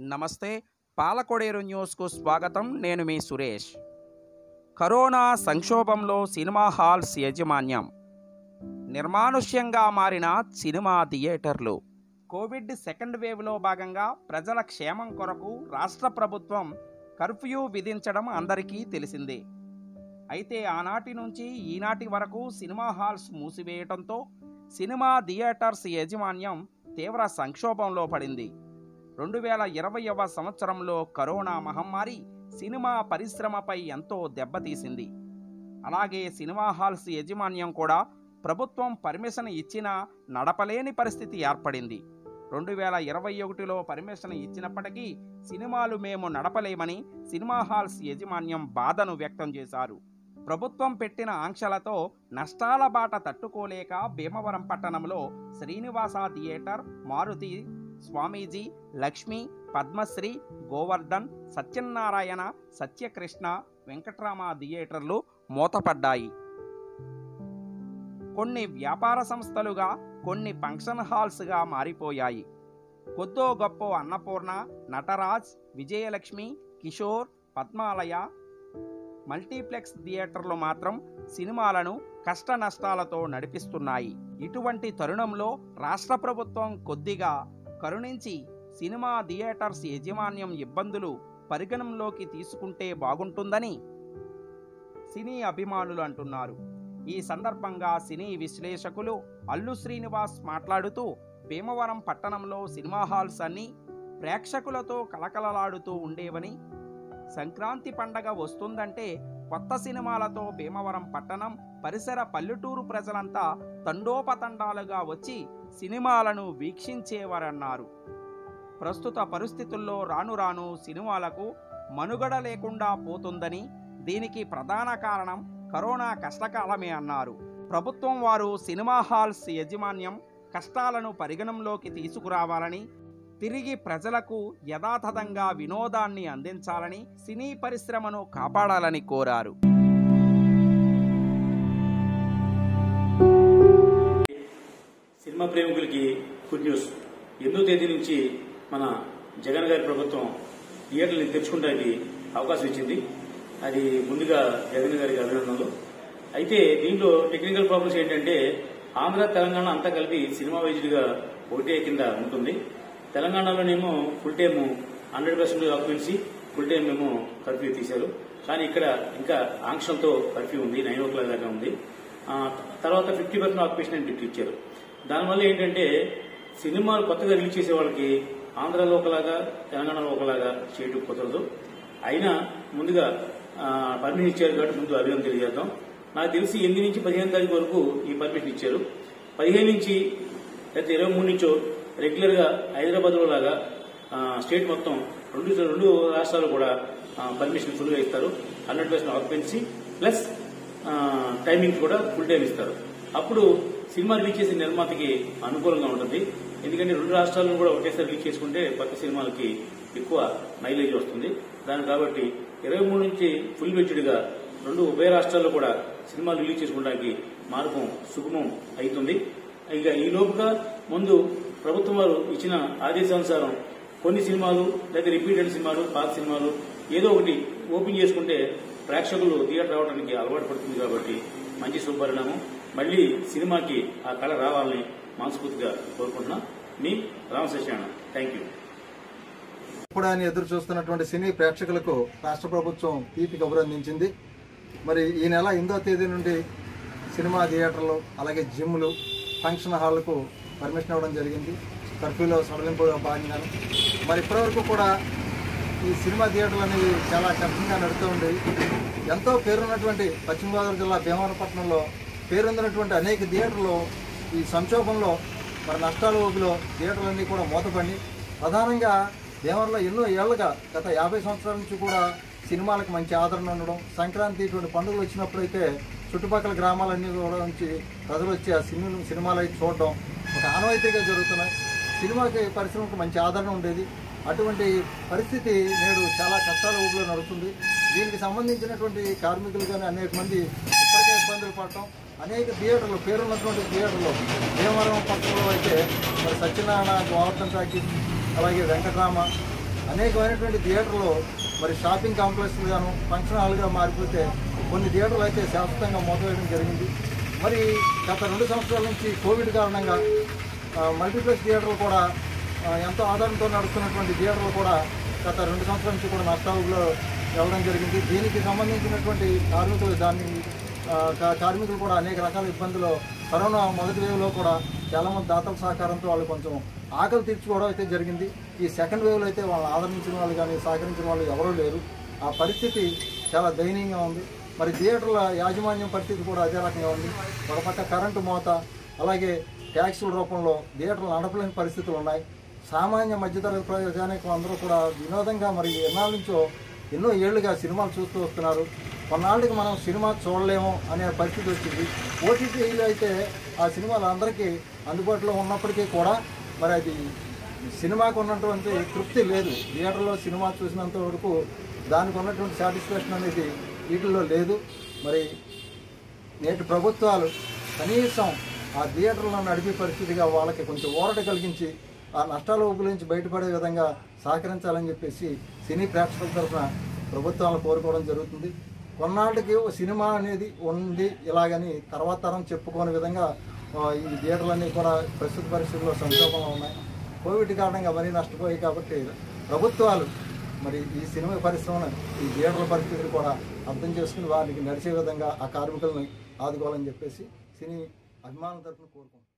నమస్తే పాలకొడేరు న్యూస్కు స్వాగతం నేను మీ సురేష్ కరోనా సంక్షోభంలో సినిమా హాల్స్ యాజమాన్యం నిర్మానుష్యంగా మారిన సినిమా థియేటర్లు కోవిడ్ సెకండ్ వేవ్లో భాగంగా ప్రజల క్షేమం కొరకు రాష్ట్ర ప్రభుత్వం కర్ఫ్యూ విధించడం అందరికీ తెలిసిందే అయితే ఆనాటి నుంచి ఈనాటి వరకు సినిమా హాల్స్ మూసివేయడంతో సినిమా థియేటర్స్ యాజమాన్యం తీవ్ర సంక్షోభంలో పడింది రెండు వేల ఇరవైవ సంవత్సరంలో కరోనా మహమ్మారి సినిమా పరిశ్రమపై ఎంతో దెబ్బతీసింది అలాగే సినిమా హాల్స్ యాజమాన్యం కూడా ప్రభుత్వం పర్మిషన్ ఇచ్చినా నడపలేని పరిస్థితి ఏర్పడింది రెండు వేల ఇరవై ఒకటిలో పర్మిషన్ ఇచ్చినప్పటికీ సినిమాలు మేము నడపలేమని సినిమా హాల్స్ యాజమాన్యం బాధను వ్యక్తం చేశారు ప్రభుత్వం పెట్టిన ఆంక్షలతో నష్టాల బాట తట్టుకోలేక భీమవరం పట్టణంలో శ్రీనివాస థియేటర్ మారుతి స్వామీజీ లక్ష్మి పద్మశ్రీ గోవర్ధన్ సత్యనారాయణ సత్యకృష్ణ వెంకట్రామ థియేటర్లు మూతపడ్డాయి కొన్ని వ్యాపార సంస్థలుగా కొన్ని ఫంక్షన్ హాల్స్గా మారిపోయాయి కొద్దో గొప్ప అన్నపూర్ణ నటరాజ్ విజయలక్ష్మి కిషోర్ పద్మాలయ మల్టీప్లెక్స్ థియేటర్లు మాత్రం సినిమాలను కష్ట నష్టాలతో నడిపిస్తున్నాయి ఇటువంటి తరుణంలో రాష్ట్ర ప్రభుత్వం కొద్దిగా కరుణించి సినిమా థియేటర్స్ యాజమాన్యం ఇబ్బందులు పరిగణంలోకి తీసుకుంటే బాగుంటుందని సినీ అభిమానులు అంటున్నారు ఈ సందర్భంగా సినీ విశ్లేషకులు అల్లు శ్రీనివాస్ మాట్లాడుతూ భీమవరం పట్టణంలో సినిమా హాల్స్ అన్నీ ప్రేక్షకులతో కలకలలాడుతూ ఉండేవని సంక్రాంతి పండగ వస్తుందంటే కొత్త సినిమాలతో భీమవరం పట్టణం పరిసర పల్లెటూరు ప్రజలంతా తండోపతండాలుగా వచ్చి సినిమాలను వీక్షించేవారన్నారు ప్రస్తుత పరిస్థితుల్లో రాను రాను సినిమాలకు మనుగడ లేకుండా పోతుందని దీనికి ప్రధాన కారణం కరోనా కష్టకాలమే అన్నారు ప్రభుత్వం వారు సినిమా హాల్స్ యాజమాన్యం కష్టాలను పరిగణంలోకి తీసుకురావాలని తిరిగి ప్రజలకు యథాతథంగా వినోదాన్ని అందించాలని సినీ పరిశ్రమను కాపాడాలని కోరారు సినిమా ప్రేమికులకి గుడ్ న్యూస్ ఎనిమిదో తేదీ నుంచి మన జగన్ గారి ప్రభుత్వం థియేటర్ని తెరుచుకోవడానికి అవకాశం ఇచ్చింది అది ముందుగా జగన్ గారికి అభినందనలు అయితే దీంట్లో టెక్నికల్ ప్రాబ్లమ్స్ ఏంటంటే ఆంధ్ర తెలంగాణ అంతా కలిపి సినిమా వైద్యుడిగా ఒకటే కింద ఉంటుంది తెలంగాణలోనేమో full time hundred percent occupancy full time ఏమో కర్ఫ్యూ తీశారు కానీ ఇక్కడ ఇంకా ఆంక్షలతో కర్ఫ్యూ ఉంది నైన్ ఓ క్లాక్ దాకా ఉంది ఆ, తర్వాత ఫిఫ్టీ పర్సెంట్ ఆక్యుపేషన్ అని బిట్ ఇచ్చారు దానివల్ల ఏంటంటే సినిమాలు కొత్తగా రిలీజ్ చేసే వాళ్ళకి ఆంధ్రాలో ఒకలాగా తెలంగాణలో ఒకలాగా చేయడం కుదరదు అయినా ముందుగా ఆ, పర్మిషన్ ఇచ్చారు కాబట్టి ముందు అభినందన తెలియజేద్దాం నాకు తెలిసి ఎనిమిది నుంచి పదిహేను తారీఖు వరకు ఈ పర్మిషన్ ఇచ్చారు పదిహేను నుంచి లేకపోతే ఇరవై మూడు నుంచో రెగ్యులర్ గా హైదరాబాద్ లో లాగా ఆ, స్టేట్ మొత్తం రెండు రెండు రాష్ట్రాలు కూడా ఆ, పర్మిషన్ ఫుల్ గా ఇస్తారు హండ్రెడ్ పర్సెంట్ ఆక్యుపెన్సీ ప్లస్ ఆ, టైమింగ్ కూడా ఫుల్ టైం ఇస్తారు అప్పుడు సినిమా రిలీజ్ చేసే నిర్మాతకి అనుకూలంగా ఉంటుంది ఎందుకంటే రెండు రాష్ట్రాలను కూడా ఒకేసారి రిలీజ్ చేసుకుంటే కొత్త సినిమాలకి ఎక్కువ మైలేజ్ వస్తుంది దాని కాబట్టి ఇరవై మూడు నుంచి ఫుల్ వెచ్చుడిగా రెండు ఉభయ రాష్ట్రాల్లో కూడా సినిమాలు రిలీజ్ చేసుకోవడానికి మార్గం సుగమం అవుతుంది ఇక ఈ లోపుగా ముందు ప్రభుత్వం వారు ఇచ్చిన ఆదేశానుసారం కొన్ని సినిమాలు లేదా రిపీటెడ్ సినిమాలు పాత సినిమాలు ఏదో ఒకటి ఓపెన్ చేసుకుంటే ప్రేక్షకులు థియేటర్ రావడానికి అలవాటు పడుతుంది కాబట్టి మంచి శుభపరిణామం మళ్ళీ సినిమాకి ఆ కళ రావాలని మనస్ఫూర్తిగా కోరుకుంటున్నా మీ రామసత్యాన థ్యాంక్ యూ ఇప్పుడు ఆయన ఎదురు చూస్తున్నటువంటి సినీ ప్రేక్షకులకు రాష్ట్ర ప్రభుత్వం తీపి కబురు అందించింది మరి ఈ నెల ఎనిమిదో తేదీ నుండి సినిమా థియేటర్లు అలాగే జిమ్లు ఫంక్షన్ హాళ్లకు పర్మిషన్ ఇవ్వడం జరిగింది కర్ఫ్యూలో సడలింపు భాగంగాను మరి ఇప్పటివరకు కూడా ఈ సినిమా థియేటర్లు అనేవి చాలా కఠినంగా నడుస్తూ ఉండేవి ఎంతో పేరున్నటువంటి పశ్చిమ గోదావరి జిల్లా భీమవరపట్నంలో పేరొందినటువంటి అనేక థియేటర్లు ఈ సంక్షోభంలో మరి నష్టాల ఊపిలో థియేటర్లన్నీ కూడా మూతపడి ప్రధానంగా భీమవరంలో ఎన్నో ఏళ్లుగా గత యాభై సంవత్సరాల నుంచి కూడా సినిమాలకు మంచి ఆదరణ ఉండడం సంక్రాంతి ఇటువంటి పండుగలు వచ్చినప్పుడైతే చుట్టుపక్కల గ్రామాలన్నీ కూడా నుంచి ప్రజలు వచ్చి ఆ సినిమా సినిమాలు అవి చూడడం ఒక ఆనవాయితీగా జరుగుతున్నాయి సినిమాకి పరిశ్రమకు మంచి ఆదరణ ఉండేది అటువంటి పరిస్థితి నేడు చాలా కష్టాల ఊపిలో నడుస్తుంది దీనికి సంబంధించినటువంటి కార్మికులు కానీ అనేక మంది ఇప్పటికే ఇబ్బందులు పడటం అనేక థియేటర్లు పేరున్నటువంటి థియేటర్లు భీమవరం పట్టణంలో అయితే మరి సత్యనారాయణ గోవర్ధన్ టాకీస్ అలాగే వెంకటరామ అనేకమైనటువంటి థియేటర్లు మరి షాపింగ్ కాంప్లెక్స్లు గాను ఫంక్షన్ హాల్గా మారిపోతే కొన్ని థియేటర్లు అయితే శాశ్వతంగా మూతవేయడం జరిగింది మరి గత రెండు సంవత్సరాల నుంచి కోవిడ్ కారణంగా ఆ, మల్టీప్లెక్స్ థియేటర్లు కూడా ఆ, ఎంతో ఆధారంతో నడుస్తున్నటువంటి థియేటర్లు కూడా గత రెండు సంవత్సరాల నుంచి కూడా నష్టాల్లో వెళ్ళడం జరిగింది దీనికి సంబంధించినటువంటి కార్మికులు దాన్ని ఆ, కా- కార్మికులు కూడా అనేక రకాల ఇబ్బందులు కరోనా మొదటి వేవ్లో కూడా చాలామంది దాతల సహకారంతో వాళ్ళు కొంచెం ఆకలి తీర్చుకోవడం అయితే జరిగింది ఈ సెకండ్ వేవ్లో అయితే వాళ్ళని ఆదరించిన వాళ్ళు కానీ సహకరించిన వాళ్ళు ఎవరూ లేరు ఆ పరిస్థితి చాలా దయనీయంగా ఉంది మరి థియేటర్ల యాజమాన్యం పరిస్థితి కూడా అదే రకంగా ఉంది ఒక పక్క కరెంటు మోత అలాగే ట్యాక్సుల రూపంలో థియేటర్లు నడపలేని పరిస్థితులు ఉన్నాయి సామాన్య మధ్యతరగతి ప్రజానికం అందరూ కూడా వినోదంగా మరి ఎన్నాళ్ళ నుంచో ఎన్నో ఏళ్లుగా సినిమాలు చూస్తూ వస్తున్నారు కొన్నాళ్ళకి మనం సినిమా చూడలేము అనే పరిస్థితి వచ్చింది ఓటీటీలో అయితే ఆ సినిమాలు అందరికీ అందుబాటులో ఉన్నప్పటికీ కూడా మరి అది సినిమాకు ఉన్నటువంటి తృప్తి లేదు థియేటర్లో సినిమా చూసినంత వరకు దానికి ఉన్నటువంటి సాటిస్ఫాక్షన్ అనేది వీటిల్లో లేదు మరి నేటి ప్రభుత్వాలు కనీసం ఆ థియేటర్లను నడిపే పరిస్థితిగా వాళ్ళకి కొంచెం ఊరట కలిగించి ఆ నష్టాల ఊపుల నుంచి బయటపడే విధంగా సహకరించాలని చెప్పేసి సినీ ప్రేక్షకుల తరఫున ప్రభుత్వాలను కోరుకోవడం జరుగుతుంది కొన్నాళ్ళకి ఓ సినిమా అనేది ఉంది ఇలాగని తర్వాత తరం చెప్పుకోని విధంగా ఆ, ఈ థియేటర్లన్నీ కూడా ప్రస్తుత పరిస్థితుల్లో సంక్షోభంలో ఉన్నాయి కోవిడ్ కారణంగా మరీ నష్టపోయాయి కాబట్టి ప్రభుత్వాలు మరి ఈ సినిమా పరిశ్రమను ఈ థియేటర్ల పరిస్థితులు కూడా అర్థం చేసుకుని వారికి నడిచే విధంగా ఆ కార్మికులను ఆదుకోవాలని చెప్పేసి సినీ అభిమానుల తరఫున కోరుకుంటున్నాను